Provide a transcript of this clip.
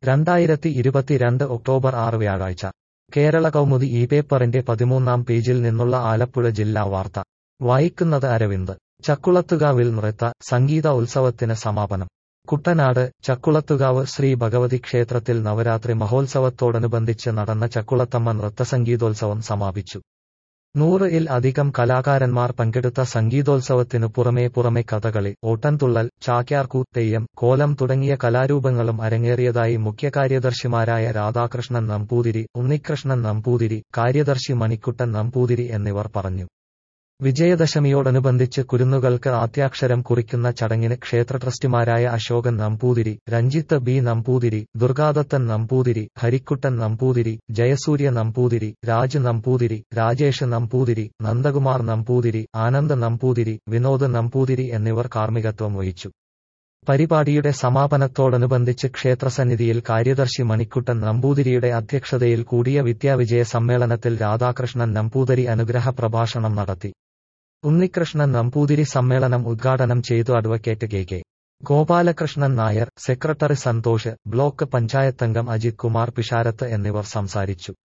രണ്ടായിരത്തി ഇരുപത്തിരണ്ട് ഒക്ടോബർ ആറ് വ്യാഴാഴ്ച കേരള കൗമുദി ഈ പേപ്പറിന്റെ പതിമൂന്നാം പേജിൽ നിന്നുള്ള ആലപ്പുഴ ജില്ലാ വാർത്ത വായിക്കുന്നത് അരവിന്ദ് ചക്കുളത്തുകാവിൽ നൃത്ത സംഗീത ഉത്സവത്തിന് സമാപനം കുട്ടനാട് ചക്കുളത്തുകാവ് ശ്രീ ഭഗവതി ക്ഷേത്രത്തിൽ നവരാത്രി മഹോത്സവത്തോടനുബന്ധിച്ച് നടന്ന ചക്കുളത്തമ്മ നൃത്തസംഗീതോത്സവം സമാപിച്ചു നൂറ് ഇൽ അധികം കലാകാരന്മാർ പങ്കെടുത്ത സംഗീതോത്സവത്തിനു പുറമേ പുറമെ കഥകളി ഓട്ടൻതുള്ളൽ ചാക്യാർക്കൂ തെയ്യം കോലം തുടങ്ങിയ കലാരൂപങ്ങളും അരങ്ങേറിയതായി മുഖ്യകാര്യദർശിമാരായ രാധാകൃഷ്ണൻ നമ്പൂതിരി ഉണ്ണികൃഷ്ണൻ നമ്പൂതിരി കാര്യദർശി മണിക്കുട്ടൻ നമ്പൂതിരി എന്നിവർ പറഞ്ഞു വിജയദശമിയോടനുബന്ധിച്ച് കുരുന്നുകൾക്ക് ആദ്യാക്ഷരം കുറിക്കുന്ന ചടങ്ങിന് ക്ഷേത്ര ട്രസ്റ്റിമാരായ അശോകൻ നമ്പൂതിരി രഞ്ജിത്ത് ബി നമ്പൂതിരി ദുർഗാദത്തൻ നമ്പൂതിരി ഹരിക്കുട്ടൻ നമ്പൂതിരി ജയസൂര്യ നമ്പൂതിരി രാജ് നമ്പൂതിരി രാജേഷ് നമ്പൂതിരി നന്ദകുമാർ നമ്പൂതിരി ആനന്ദ് നമ്പൂതിരി വിനോദ് നമ്പൂതിരി എന്നിവർ കാർമ്മികത്വം വഹിച്ചു പരിപാടിയുടെ സമാപനത്തോടനുബന്ധിച്ച് ക്ഷേത്രസന്നിധിയിൽ കാര്യദർശി മണിക്കുട്ടൻ നമ്പൂതിരിയുടെ അധ്യക്ഷതയിൽ കൂടിയ വിദ്യാവിജയ സമ്മേളനത്തിൽ രാധാകൃഷ്ണൻ നമ്പൂതിരി അനുഗ്രഹ പ്രഭാഷണം നടത്തി ഉണ്ണികൃഷ്ണൻ നമ്പൂതിരി സമ്മേളനം ഉദ്ഘാടനം ചെയ്തു advocate K K Gopalakrishnan Nair secretary Santhosh block പഞ്ചായത്തംഗം അജിത് കുമാർ പിഷാരത്ത് എന്നിവർ സംസാരിച്ചു